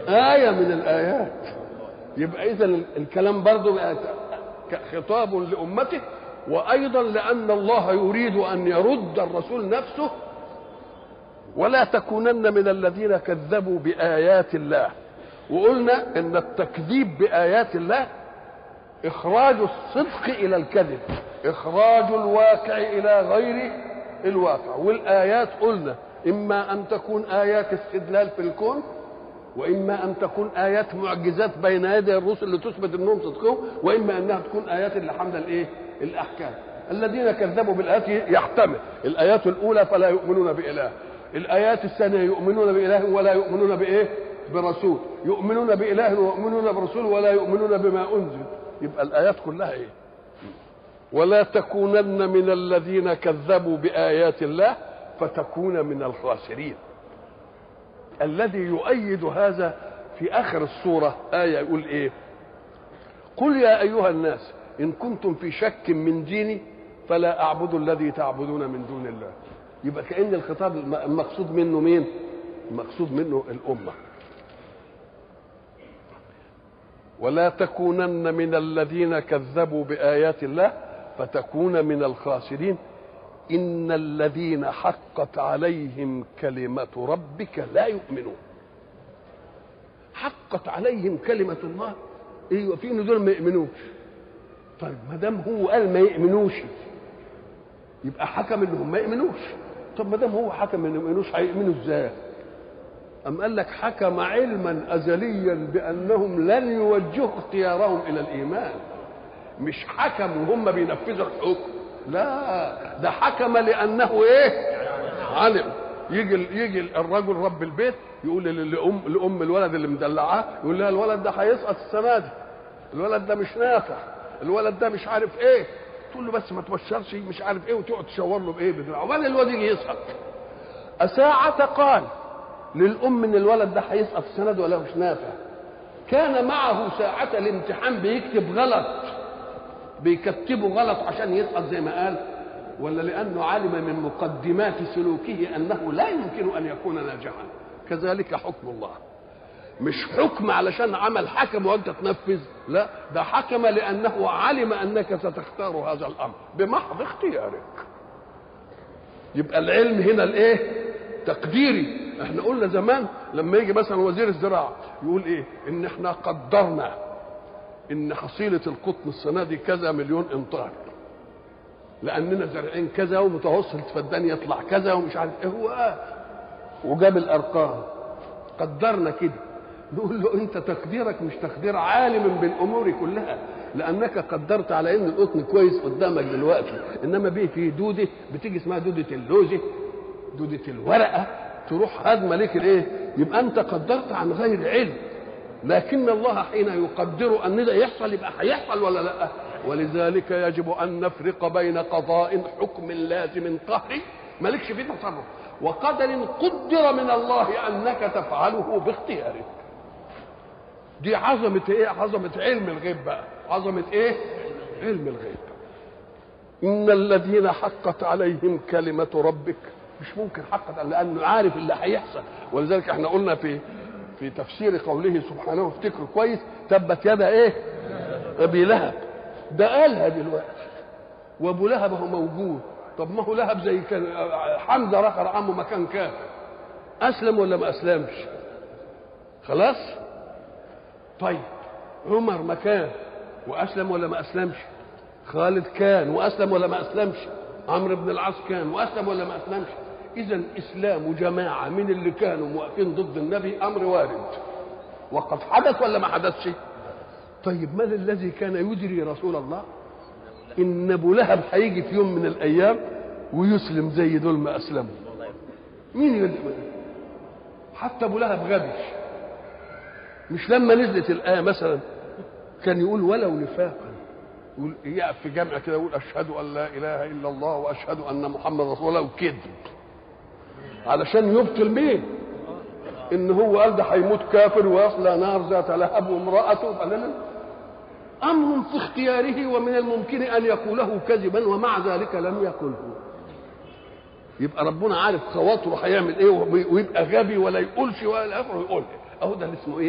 آية من الآيات يبقى إذا الكلام برضه بقى خطاب لأمته وأيضا لأن الله يريد أن يرد الرسول نفسه ولا تكونن من الذين كذبوا بآيات الله وقلنا ان التكذيب بايات الله اخراج الصدق الى الكذب اخراج الواقع الى غير الواقع والايات قلنا اما ان تكون ايات استدلال في الكون واما ان تكون ايات معجزات بين يدي الرسل لتثبت انهم صدقهم واما انها تكون ايات اللي حامله الايه الاحكام الذين كذبوا بالايات يحتمل الايات الاولى فلا يؤمنون باله الايات الثانيه يؤمنون باله ولا يؤمنون بايه برسول يؤمنون بإله ويؤمنون برسول ولا يؤمنون بما أنزل يبقى الآيات كلها إيه ولا تكونن من الذين كذبوا بآيات الله فتكون من الخاسرين الذي يؤيد هذا في آخر السورة آية يقول إيه قل يا أيها الناس إن كنتم في شك من ديني فلا أعبد الذي تعبدون من دون الله يبقى كأن الخطاب المقصود منه مين المقصود منه الأمة ولا تكونن من الذين كذبوا بايات الله فتكون من الخاسرين ان الذين حقت عليهم كلمه ربك لا يؤمنون حقت عليهم كلمه الله ايوه في ان دول ما يؤمنوش طيب ما دام هو قال ما يؤمنوش يبقى حكم انهم ما يؤمنوش طب ما دام هو حكم انهم ما يؤمنوش هيؤمنوا ازاي أم قال لك حكم علما أزليا بأنهم لن يوجهوا اختيارهم إلى الإيمان مش حكم وهم بينفذوا الحكم لا ده حكم لأنه إيه علم يجي يجي الرجل رب البيت يقول لأم لأم الولد اللي مدلعاه يقول لها الولد ده هيسقط السنة دي الولد ده مش نافع الولد ده مش عارف ايه تقول له بس ما تبشرش مش عارف ايه وتقعد تشاور له بايه بدراعه وبعدين الولد يجي يسقط أساعة قال للام ان الولد ده هيسقط السند ولا مش نافع كان معه ساعة الامتحان بيكتب غلط بيكتبه غلط عشان يسقط زي ما قال ولا لانه علم من مقدمات سلوكه انه لا يمكن ان يكون ناجحا كذلك حكم الله مش حكم علشان عمل حكم وانت تنفذ لا ده حكم لانه علم انك ستختار هذا الامر بمحض اختيارك يبقى العلم هنا الايه تقديري احنا قلنا زمان لما يجي مثلا وزير الزراعه يقول ايه ان احنا قدرنا ان حصيله القطن السنه دي كذا مليون امتار لاننا زارعين كذا ومتوسط الفدان يطلع كذا ومش عارف ايه هو آه. وجاب الارقام قدرنا كده نقول له انت تقديرك مش تقدير عالم بالامور كلها لانك قدرت على ان القطن كويس قدامك دلوقتي انما بيه في دوده بتيجي اسمها دوده اللوزه دوده الورقه تروح هدمه لك الايه يبقى انت قدرت عن غير علم لكن الله حين يقدر ان ده يحصل يبقى هيحصل ولا لا ولذلك يجب ان نفرق بين قضاء حكم لازم قهري مالكش فيه تصرف وقدر قدر من الله انك تفعله باختيارك دي عظمه ايه عظمه علم الغيب بقى عظمه ايه علم الغيب ان الذين حقت عليهم كلمه ربك مش ممكن حقا لانه عارف اللي هيحصل ولذلك احنا قلنا في في تفسير قوله سبحانه افتكروا كويس تبت يدا ايه ابي لهب ده قالها دلوقتي وابو لهب هو موجود طب ما هو لهب زي كان حمزه رخر عمه ما كان كافر اسلم ولا ما اسلمش خلاص طيب عمر مكان واسلم ولا ما اسلمش خالد كان واسلم ولا ما اسلمش عمرو بن العاص كان واسلم ولا ما اسلمش اذا اسلام جماعه من اللي كانوا واقفين ضد النبي امر وارد وقد حدث ولا ما حدثش طيب من الذي كان يدري رسول الله ان ابو لهب هيجي في يوم من الايام ويسلم زي دول ما اسلموا مين يدري حتى ابو لهب غبش مش لما نزلت الايه مثلا كان يقول ولو نفاقا يقول يقف في جامع كده يقول اشهد ان لا اله الا الله واشهد ان محمد رسول الله وكذب علشان يبطل مين ان هو قال ده هيموت كافر ويصلى نار ذات لهب وامراته فلنا امر في اختياره ومن الممكن ان يقوله كذبا ومع ذلك لم يقله يبقى ربنا عارف خواطره هيعمل ايه ويبقى غبي ولا يقولش ولا يقول اهو ده اللي اسمه ايه